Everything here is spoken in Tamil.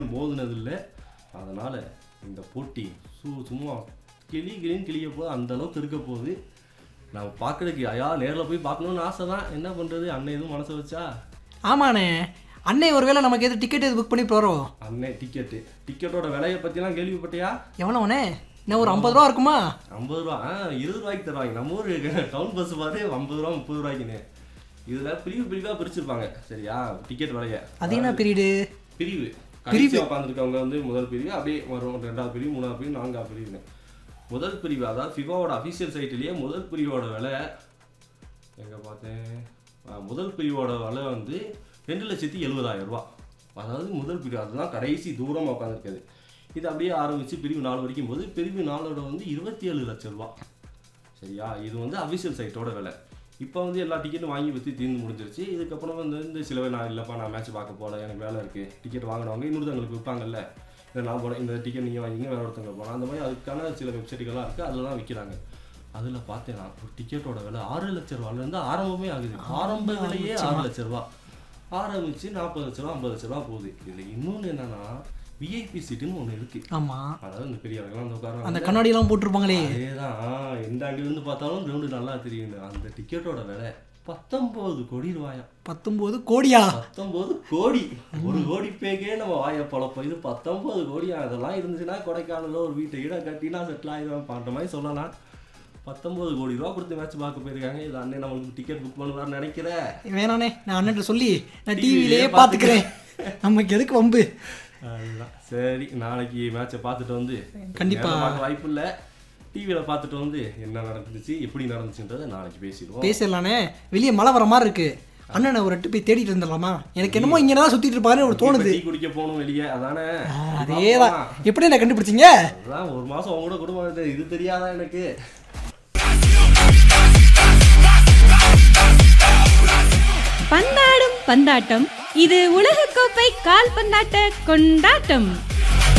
மோதுனது இல்லை அதனால் இந்த போட்டி சு சும்மா கிளி கிளின்னு கிளிய போது அந்த அளவுக்கு இருக்க போகுது நம்ம பார்க்கறதுக்கு ஐயா நேரில் போய் பார்க்கணும்னு ஆசை தான் என்ன பண்ணுறது அண்ணன் எதுவும் மனசை வச்சா ஆமாண்ணே அண்ணே ஒருவேளை நமக்கு எது டிக்கெட் எது புக் பண்ணி போகிறோம் அண்ணன் டிக்கெட்டு டிக்கெட்டோட விலையை பற்றிலாம் கேள்விப்பட்டியா எவ்வளோண்ணே இன்னும் ஒரு ஐம்பது ரூபா இருக்குமா ஐம்பது ரூபா ஆ இருபது ரூபாய்க்கு தருவாங்க நம்ம ஊர் டவுன் பஸ் பார்த்து ஐம்பது ரூபா முப்பது ரூபாய்க்குன்னு இதில் பிரிவு பிரிவாக பிரிச்சிருப்பாங்க சரியா டிக்கெட் விலைய அது என்ன பீரியடு பிரிவு கடைசியாக உட்காந்துருக்கவங்க வந்து முதல் பிரிவு அப்படியே வரும் ரெண்டாவது பிரிவு மூணாவது பிரிவு நான்காவது பிரிவுன்னு முதல் பிரிவு அதாவது ஃபிஃபாவோட அஃபிஷியல் சைட்லேயே முதல் பிரிவோட விலை எங்கே பார்த்தேன் ஆ, முதல் பிரிவோட விலை வந்து ரெண்டு லட்சத்தி எழுபதாயிரம் ரூபா அதாவது முதல் பிரிவு அதுதான் கடைசி தூரமாக உட்காந்துருக்குது இது அப்படியே ஆரம்பித்து பிரிவு நாலு வரைக்கும் போது பிரிவு நாலோட வந்து இருபத்தி ஏழு லட்சம் ரூபா சரியா இது வந்து அஃபிஷியல் சைட்டோட விலை இப்போ வந்து எல்லா டிக்கெட்டும் வாங்கி வச்சு தீர்ந்து முடிஞ்சிருச்சு இதுக்கப்புறம் வந்து இந்த சில பேர் நான் இல்லைப்பா நான் மேட்ச் பார்க்க போகல எனக்கு வேலை இருக்குது டிக்கெட் வாங்கினவங்க இன்னொருத்தவங்களுக்கு விற்பாங்கல்ல இல்லை நான் போனேன் இந்த டிக்கெட் நீங்கள் வாங்கிங்க வேற ஒருத்தவங்க போகலாம் அந்த மாதிரி அதுக்கான சில வெப்சைட்டுகள்லாம் இருக்குது அதில் தான் விற்கிறாங்க அதில் பார்த்தேன்னா ஒரு டிக்கெட்டோட விலை ஆறு லட்ச ரூபாலேருந்து ஆரம்பமே ஆகுது ஆரம்ப விலையே ஆறு லட்ச ரூபா ஆரம்பிச்சு நாற்பது லட்ச ரூபா ஐம்பது லட்ச ரூபா போகுது இதில் இன்னொன்று என்னன்னா விஐபி சீட்டுன்னு ஒன்று இருக்குது ஆமாம் அதாவது இந்த பெரியவர்கள்லாம் அந்த உட்கார அந்த கண்ணாடியெல்லாம் போட்டிருப்பாங்களே அதேதான் ஆ, எந்த அங்கில இருந்து பார்த்தாலும் கிரவுண்டு நல்லா தெரியும் அந்த டிக்கெட்டோட விலை பத்தொன்பது கோடி ரூபாயா பத்தொம்போது கோடியா பத்தொன்பது கோடி ஒரு கோடி பேக்கே நம்ம வாய பழப்போம் இது பத்தொன்பது கோடியா அதெல்லாம் இருந்துச்சுன்னா கொடைக்கானல ஒரு வீட்டை ஈட கட்டினா செட்டில் ஆயிடுவேன் பண்ணுற மாதிரி சொல்லலாம் பத்தொன்பது கோடி ரூபா கொடுத்து மேட்ச் பார்க்க போயிருக்காங்க இது அண்ணன் நம்மளுக்கு டிக்கெட் புக் பண்ணுவார்னு நினைக்கிறேன் வேணாண்ணே நான் அண்ணன்ட்ட சொல்லி நான் TV லயே டிவிலேயே பார்த்துக்கிறேன் நமக்கு எதுக்கு வம்பு அதுதான் சரி நாளைக்கு மேட்சை பார்த்துட்டு வந்து கண்டிப்பா. நேர்ல பார்க்க வாய்ப்பு இல்லை டிவியில் பார்த்துட்டு வந்து என்ன நடந்துச்சு எப்படி நடந்துச்சுன்றதை நாளைக்கு பேசிடுவோம் பேசிடலானே வெளியே மழை வர மாதிரி இருக்கு அண்ணனை ஒரு எட்டு போய் தேடிட்டு இருந்துடலாமா எனக்கு என்னமோ இங்கே தான் சுற்றிட்டு இருப்பாருன்னு ஒரு தோணுது டீ குடிக்க போகணும் வெளியே அதானே அதேதான் எப்படி என்ன கண்டுபிடிச்சீங்க அதான் ஒரு மாசம் அவங்க கூட குடும்பம் இருந்தது. இது தெரியாதா எனக்கு பந்தாடும் பந்தாட்டம் இது உலகக்கோப்பை கால்பந்தாட்ட கொண்டாட்டம்